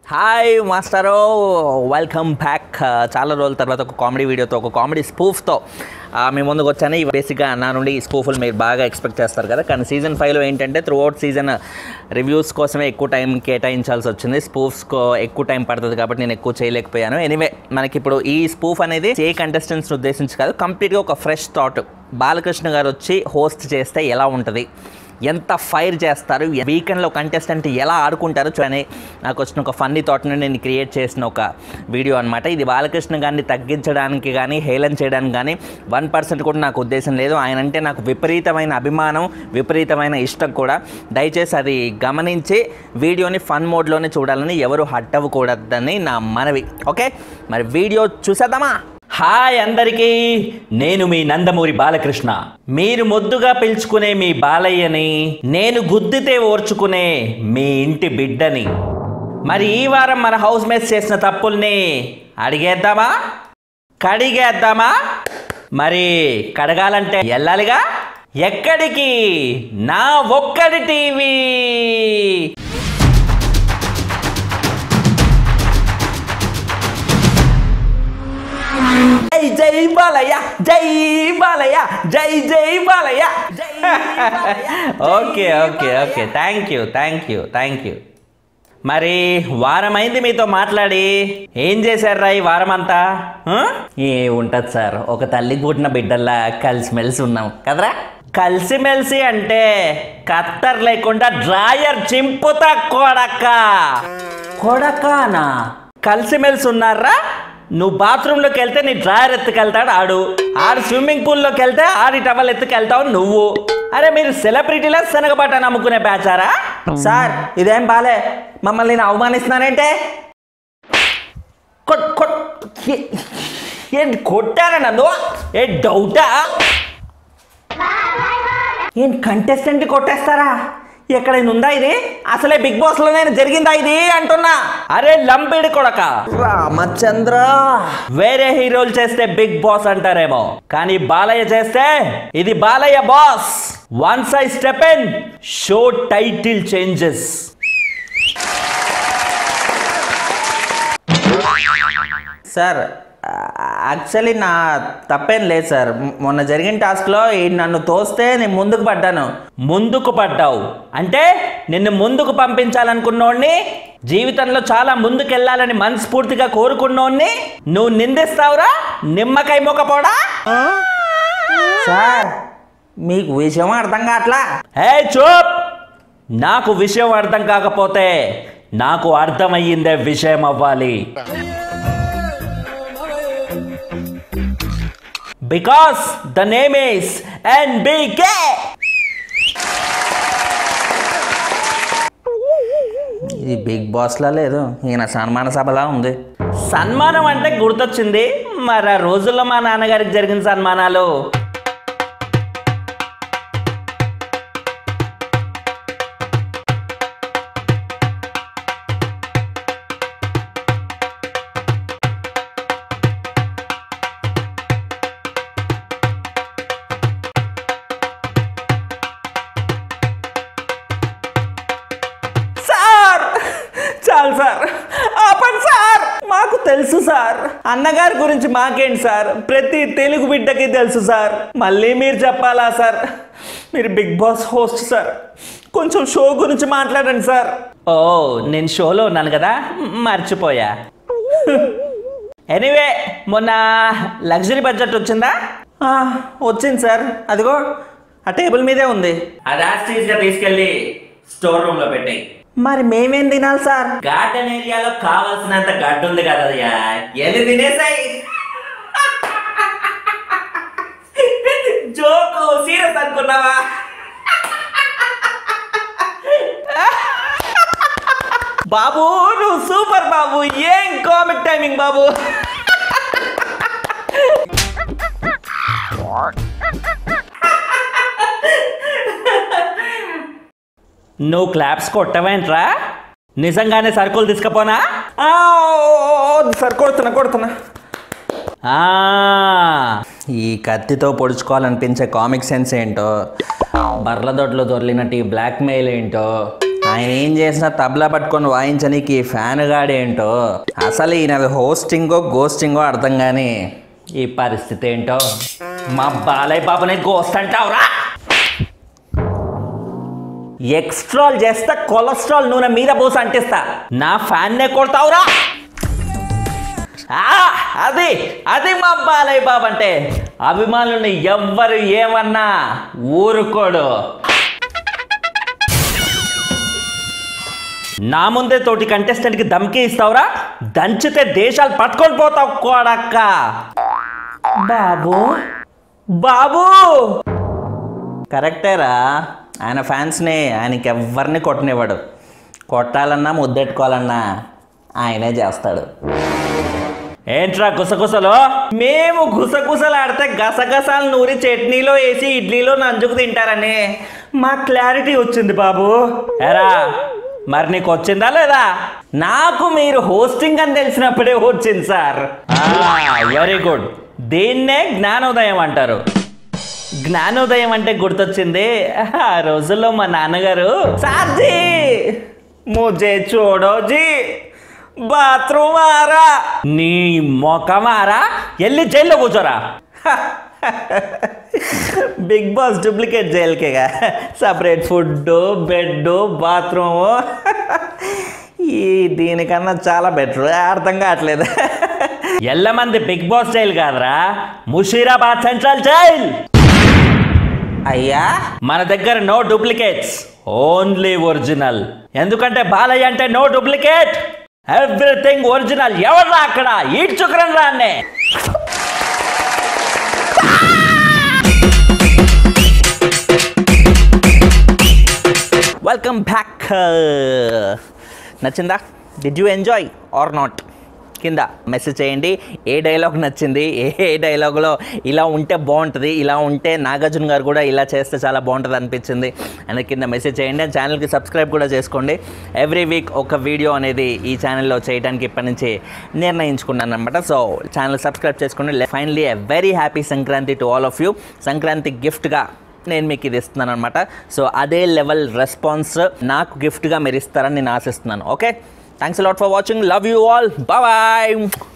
Hi maestro welcome back చాలా రోజుల తర్వాత ఒక కామెడీ వీడియోతో ఒక కామెడీ స్పూఫ్తో మీ ముందుకు వచ్చాను ఇవి బేసిక్గా నా నుండి ఈ స్పూఫ్లు మీరు బాగా ఎక్స్పెక్ట్ చేస్తారు కదా కానీ సీజన్ ఫైవ్లో ఏంటంటే త్రూ అవుట్ సీజన్ రివ్యూస్ కోసమే ఎక్కువ టైం కేటాయించాల్సి వచ్చింది స్పూఫ్స్కో ఎక్కువ టైం పడుతుంది కాబట్టి నేను ఎక్కువ చేయలేకపోయాను ఎనీవే మనకి ఇప్పుడు ఈ స్పూఫ్ అనేది ఏ కంటెస్టెంట్స్ ఉద్దేశించి కాదు కంప్లీట్గా ఒక ఫ్రెష్ థాట్ బాలకృష్ణ గారు వచ్చి హోస్ట్ చేస్తే ఎలా ఉంటుంది ఎంత ఫైర్ చేస్తారు వీకెండ్లో కంటెస్టెంట్ ఎలా ఆడుకుంటారు అని నాకు వచ్చిన ఒక ఫన్నీ థాట్ని నేను క్రియేట్ చేసిన ఒక వీడియో అనమాట ఇది బాలకృష్ణ గారిని తగ్గించడానికి కానీ హేళన చేయడానికి కానీ వన్ పర్సెంట్ కూడా నాకు ఉద్దేశం లేదు ఆయన అంటే నాకు విపరీతమైన అభిమానం విపరీతమైన ఇష్టం కూడా దయచేసి అది గమనించి వీడియోని ఫన్ మోడ్లోనే చూడాలని ఎవరు హట్ అవ్వకూడదని నా మనవి ఓకే మరి వీడియో చూసేద్దామా హాయ్ అందరికీ నేను మీ నందమూరి బాలకృష్ణ మీరు ముద్దుగా పిలుచుకునే మీ బాలయ్యని నేను గుద్దితే ఓర్చుకునే మీ ఇంటి బిడ్డని మరి ఈ వారం మన హౌస్ మేట్స్ చేసిన తప్పుల్ని అడిగేద్దామా కడిగేద్దామా మరి కడగాలంటే వెళ్ళాలిగా ఎక్కడికి నా ఒక్కడి టీవీ జై జై బాలయ్య జై బాలయ్య జై జై Balayya okay okay okay thank you thank you thank you మరి వారం అయింది మీతో మాట్లాడి ఏం చేశారా ఈ వారం అంతా ఆ? ఏ ఉంటుంది సార్ ఒక తల్లి పుట్టిన బిడ్డల్లా కలిసిమెలిసి ఉన్నాం కదరా కలిసిమెలిసి అంటే కత్తర్ లేకుండా డ్రాయర్ చింపుతా కొడక కొడకానా కలిసిమెలిసి ఉన్నారా నువ్వు బాత్రూంలోకి వెళ్తే నీ డ్రాయర్ ఎత్తుకెళ్తాడు ఆడు ఆడు స్విమ్మింగ్ పూల్లోకి వెళ్తే ఆడి టవల్ ఎత్తుకెళ్తావు నువ్వు అరే మీరు సెలబ్రిటీలా శనగబాట నమ్ముకునే బ్యాచారా సార్ ఇదేం బాలే మమ్మల్ని నేను అవమానిస్తున్నానంటే కొట్ కొట్ ఏ- ఏంటి కొట్టారా నన్ను ఏ డౌటా ఏం కంటెస్టెంట్ కొట్టేస్తారా ఎక్కడైనా ఉందా ఇది అసలే బిగ్ బాస్ లోనే జరిగిందా ఇది అంటున్నా అరే లంపిడి కొడక రామచంద్ర వేరే హీరోలు చేస్తే బిగ్ బాస్ అంటారేమో కానీ బాలయ్య చేస్తే ఇది Balayya boss once I step in show title changes sir actually నా తప్పేం లేదు సార్ మొన్న జరిగిన టాస్క్లో ఈ నన్ను తోస్తే నేను ముందుకు పడ్డాను ముందుకు పడ్డావు అంటే నిన్ను ముందుకు పంపించాలనుకున్నోడిని జీవితంలో చాలా ముందుకెళ్ళాలని మనస్ఫూర్తిగా కోరుకున్నోడిని నువ్వు నిందిస్తావురా నిమ్మకాయ మొక్కపోడా సార్ మీకు విషయం అర్థం కావట్లా హే చూప్ నాకు విషయం అర్థం కాకపోతే నాకు అర్థమయ్యిందే విషయం అవ్వాలి because the name is NBK ఇది బిగ్ బాస్లా లేదు ఈయన సన్మాన సభలా ఉంది సన్మానం అంటే గుర్తొచ్చింది మరి ఆ రోజుల్లో మా నాన్నగారికి జరిగిన సన్మానాలు సార్ చాలు సార్ ఆపండి సార్ మాకు తెలుసు సార్ అన్నగారి గురించి మాకేంటి సార్ ప్రతి తెలుగు బిడ్డకి తెలుసు సార్ మళ్ళీ మీరు చెప్పాలా సార్ మీరు బిగ్ బాస్ హోస్ట్ సార్ కొంచెం షో గురించి మాట్లాడండి సార్ ఓ నేను షోలో ఉన్నాను కదా మర్చిపోయా ఎనీవే మొన్న లగ్జరీ బడ్జెట్ వచ్చిందా ఆ, వచ్చింది సార్ అదిగో ఆ టేబుల్ మీదే ఉంది అది యాస్టీస్గా తీసుకెళ్ళి స్టోర్ రూమ్ లో పెట్టాయి మరి మేమేం తినాలి సార్ గార్డెన్ ఏరియాలో కావాల్సినంత గడ్డ ఉంది కదా ఎన్ని తినేసాయి జోకు సీరియస్ అనుకున్నావా బాబు నువ్వు సూపర్ బాబు ఏం కామిక్ టైమింగ్ బాబు నువ్వు క్లాప్స్ కొట్టవేంట్రా నిజంగానే సరుకులు తీసుకపోనా ఆ, సరు కొడుతున్నా కొడుతున్నా ఆ, ఈ కత్తితో పొడుచుకోవాలనిపించే కామిక్ సెన్స్ ఏంటో బర్ల దొడ్లో దొర్లినట్టు ఈ బ్లాక్ మెయిల్ ఏంటో ఆయన ఏం చేసినా తబలా పట్టుకొని వాయించనీకి ఫ్యాన్ గాడేంటో అసలు ఈయనది హోస్టింగో గోస్టింగో అర్థం కానీ ఈ పరిస్థితి ఏంటో మా బాలయ్య బాబునే గోస్ట్ అంటావురా ఎక్స్ట్రాల్ చేస్తే కొలెస్ట్రాల్ నూనె మీద పోసి అంటిస్తా నా ఫ్యాన్నే కొడతావురా ఆ, అది అది మా బాలయ్య బాబు అంటే అభిమానుల్ని ఎవ్వరు ఏమన్నా ఊరుకోడు నా ముందే తోటి కంటెస్టెంట్కి ధమ్కి ఇస్తావురా దంచితే దేశాలు పట్టుకొని పోతావు కోడక్క బాబు బాబు కరెక్టేరా ఆయన ఫ్యాన్స్ని ఆయనకి ఎవరిని కొట్టనివ్వడు కొట్టాలన్నా ముద్దెట్టుకోవాలన్నా ఆయనే చేస్తాడు ఏంట్రా గుసగుసలు మేము గుసగుసలు ఆడితే గసగసాలు నూరి చట్నీలో వేసి ఇడ్లీలో నంజుకు తింటారని మా క్లారిటీ వచ్చింది బాబు ఎరా మరి నీకు వచ్చిందా లేదా నాకు మీరు హోస్టింగ్ అని తెలిసినప్పుడే వచ్చింది సార్ వెరీ గుడ్ దీన్నే జ్ఞానోదయం అంటారు జ్ఞానోదయం అంటే గుర్తొచ్చింది ఆ రోజుల్లో మా నాన్నగారు సార్జీ ముజే చూడోజీ బాత్రూమ్ ఆరా నీ మొఖమారా వెళ్ళి జైల్లో కూర్చోరా బిగ్ బాస్ డూప్లికేట్ జైలుకేగా సపరేట్ ఫుడ్ బెడ్ బాత్రూమ్ ఈ దీనికన్నా చాలా బెటర్ అర్థం కావట్లేదు ఎల్లమంది బిగ్ బాస్ జైలు కాదురా ముషీరాబాద్ సెంట్రల్ జైల్ అయ్యా మన దగ్గర నో డూప్లికేట్స్ ఓన్లీ ఒరిజినల్ ఎందుకంటే బాలయ్య అంటే నో డూప్లికేట్ ఎవ్రీథింగ్ ఒరిజినల్ ఎవరు అక్కడ ఈడ్చుకురని రాన్నే వెల్కమ్ బ్యాక్ నచ్చిందా did you enjoy or not కింద మెసేజ్ చేయండి ఏ డైలాగ్ నచ్చింది ఏ డైలాగ్లో ఇలా ఉంటే బాగుంటుంది ఇలా ఉంటే నాగార్జున గారు కూడా ఇలా చేస్తే చాలా బాగుంటుంది అనిపించింది అని కింద మెసేజ్ చేయండి ఛానల్కి సబ్స్క్రైబ్ కూడా చేసుకోండి ఎవ్రీ వీక్ ఒక వీడియో అనేది ఈ ఛానల్లో చేయడానికి ఇప్పటి నుంచి నిర్ణయించుకున్నాను అనమాట సో ఛానల్ సబ్స్క్రైబ్ చేసుకోండి finally a very happy Sankranti to all of you Sankranti గిఫ్ట్గా నేను మీకు ఇది ఇస్తున్నాను అనమాట సో అదే లెవెల్ రెస్పాన్స్ నాకు గిఫ్ట్గా మీరు ఇస్తారని నేను ఆశిస్తున్నాను okay thanks lot for watching love you all bye